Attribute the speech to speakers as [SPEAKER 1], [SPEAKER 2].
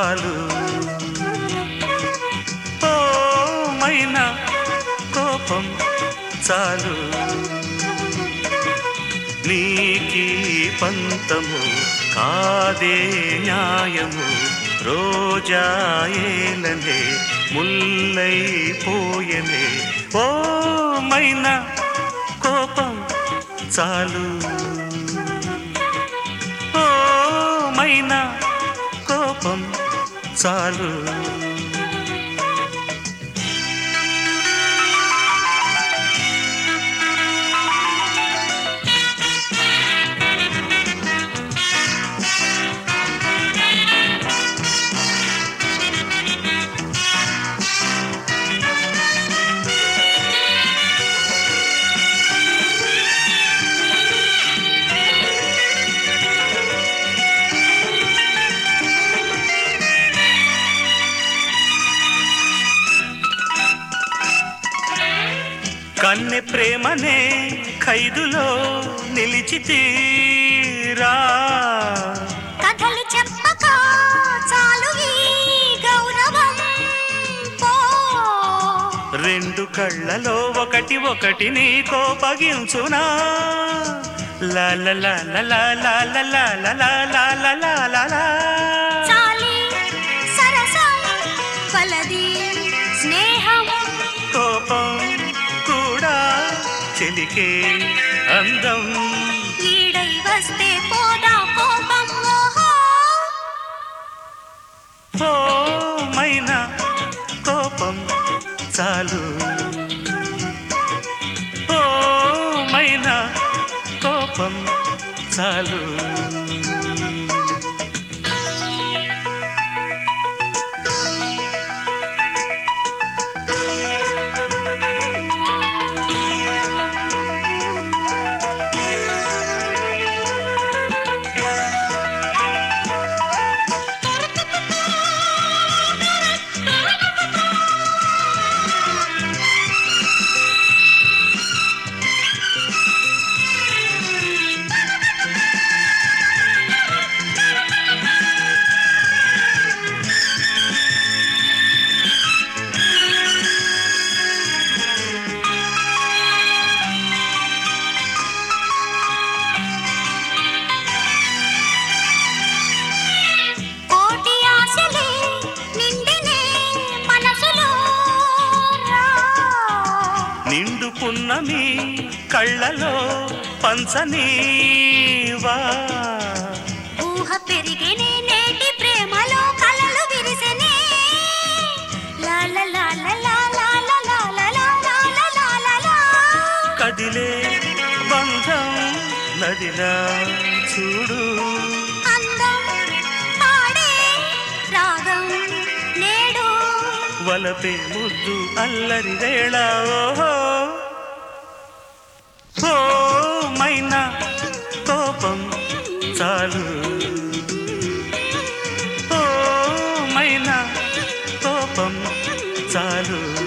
[SPEAKER 1] చాలు ఓ మైనా కోపం చాలు నీకీ పంతము కాదే న్యాయము రోజాయేలనే ముల్లైపోయనే ఓ మైనా కోపం చాలు ఓ మైనా కోపం చాలు కన్నె ప్రేమనే ఖైదులో నిలిచితీరా
[SPEAKER 2] కథలు చెప్పక చాలు ఈ గౌరవం పో
[SPEAKER 1] రెండు కళ్ళలో ఒకటి ఒకటి నీ కోపగించునా లా లా లా లా లా లా లా లా లా లా లా లా లా లా లా.
[SPEAKER 2] చాలి సరసం వలది స్నేహం
[SPEAKER 1] కోపం కూడా చెలికే అందం
[SPEAKER 2] ఈడై వస్తే పోదా కోపం ఓహో
[SPEAKER 1] ఓ మైనా కోపం చాలు ఓ మైనా కోపం చాలు
[SPEAKER 2] కోటి ఆశలే నిండినే మనసులో రా.
[SPEAKER 1] నిండుకున్న మీ కళ్ళలో పంచనీవా
[SPEAKER 2] ఊహ పెరిగినే నేటి ప్రేమలో కలలు విరిసెనే లా లా లా లా లా లా లా లా లా లా లా లా లా లా లా.
[SPEAKER 1] కదిలే బంధం నదిలా చూడు
[SPEAKER 2] అందం పాడే రాగం నేడు
[SPEAKER 1] వలపే ముద్దు అల్లరి వేళ ఓహో ఓ మైనా కోపం చాలు ఓ మైనా కోపం చాలు